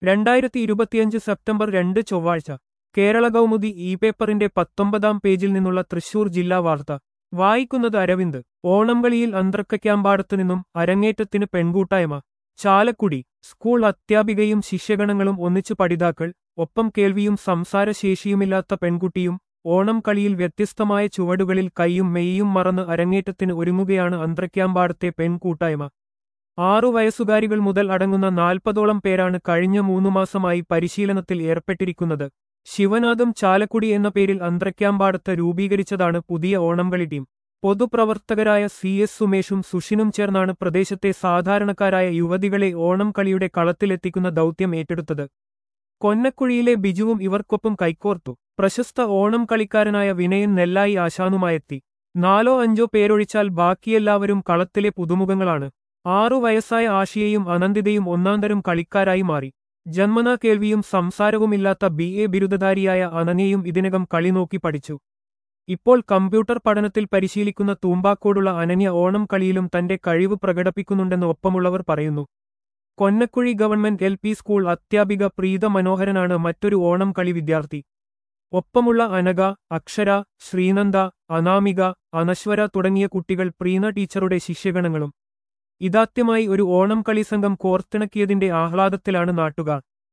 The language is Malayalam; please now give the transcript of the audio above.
രണ്ടായിരത്തി ഇരുപത്തിയഞ്ച് സെപ്റ്റംബർ രണ്ട് ചൊവ്വാഴ്ച കേരള കൗമുദി ഇ പേപ്പറിന്റെ പത്തൊമ്പതാം പേജിൽ നിന്നുള്ള തൃശൂർ ജില്ലാ വാർത്ത വായിക്കുന്നത് അരവിന്ദ് ഓണംകളിയിൽ അന്തർക്കയ്ക്കാമ്പാടത്തു നിന്നും അരങ്ങേറ്റത്തിന് പെൺകൂട്ടായ്മ ചാലക്കുടി സ്കൂൾ അധ്യാപികയും ശിഷ്യഗണങ്ങളും ഒന്നിച്ചു പഠിതാക്കൾ ഒപ്പം കേൾവിയും സംസാരശേഷിയുമില്ലാത്ത പെൺകുട്ടിയും ഓണം കളിയിൽ വ്യത്യസ്തമായ ചുവടുകളിൽ കൈയും മെയ്യും മറന്ന് അരങ്ങേറ്റത്തിന് ഒരുങ്ങുകയാണ് അന്തർക്യാമ്പാടത്തെ പെൺകൂട്ടായ്മ ആറു വയസ്സുകാരികൾ മുതൽ അടങ്ങുന്ന നാൽപ്പതോളം പേരാണ് കഴിഞ്ഞ മൂന്നു മാസമായി പരിശീലനത്തിൽ ഏർപ്പെട്ടിരിക്കുന്നത് ശിവനാഥം ചാലക്കുടി എന്ന പേരിൽ അന്ത്രക്യാമ്പാടത്ത് രൂപീകരിച്ചതാണ് പുതിയ ഓണംകളി ടീം പൊതുപ്രവർത്തകരായ സി എസ് സുമേഷും സുഷിനും ചേർന്നാണ് പ്രദേശത്തെ സാധാരണക്കാരായ യുവതികളെ ഓണം കളിയുടെ കളത്തിലെത്തിക്കുന്ന ദൗത്യം ഏറ്റെടുത്തത് കൊന്നക്കുഴിയിലെ ബിജുവും ഇവർക്കൊപ്പം കൈക്കോർത്തു പ്രശസ്ത ഓണം കളിക്കാരനായ വിനയൻ നെല്ലായി ആശാനുമായെത്തി നാലോ അഞ്ചോ പേരൊഴിച്ചാൽ ബാക്കിയെല്ലാവരും കളത്തിലെ പുതുമുഖങ്ങളാണ് ആറു വയസ്സായ ആഷിയയും അനന്തിതയും ഒന്നാന്തരം കളിക്കാരായി മാറി ജന്മനാ കേൾവിയും സംസാരവുമില്ലാത്ത ബി എ ബിരുദധാരിയായ അനനയും ഇതിനകം കളി നോക്കി പഠിച്ചു ഇപ്പോൾ കമ്പ്യൂട്ടർ പഠനത്തിൽ പരിശീലിക്കുന്ന തൂമ്പാക്കോടുള്ള അനന്യ ഓണം കളിയിലും തന്റെ കഴിവ് പ്രകടിപ്പിക്കുന്നുണ്ടെന്ന് ഒപ്പമുള്ളവർ പറയുന്നു Konnakuzhi government L P school അധ്യാപിക പ്രീത മനോഹരനാണ് മറ്റൊരു ഓണം കളി വിദ്യാർത്ഥി ഒപ്പമുള്ള അനഘ അക്ഷര ശ്രീനന്ദ അനാമിക അനശ്വര തുടങ്ങിയ കുട്ടികൾ പ്രീന ടീച്ചറുടെ ശിഷ്യഗണങ്ങളും ഇതാദ്യമായി ഒരു ഓണം കളി സംഘം കോർത്തിണക്കിയതിന്റെ ആഹ്ലാദത്തിലാണ് നാട്ടുകാർ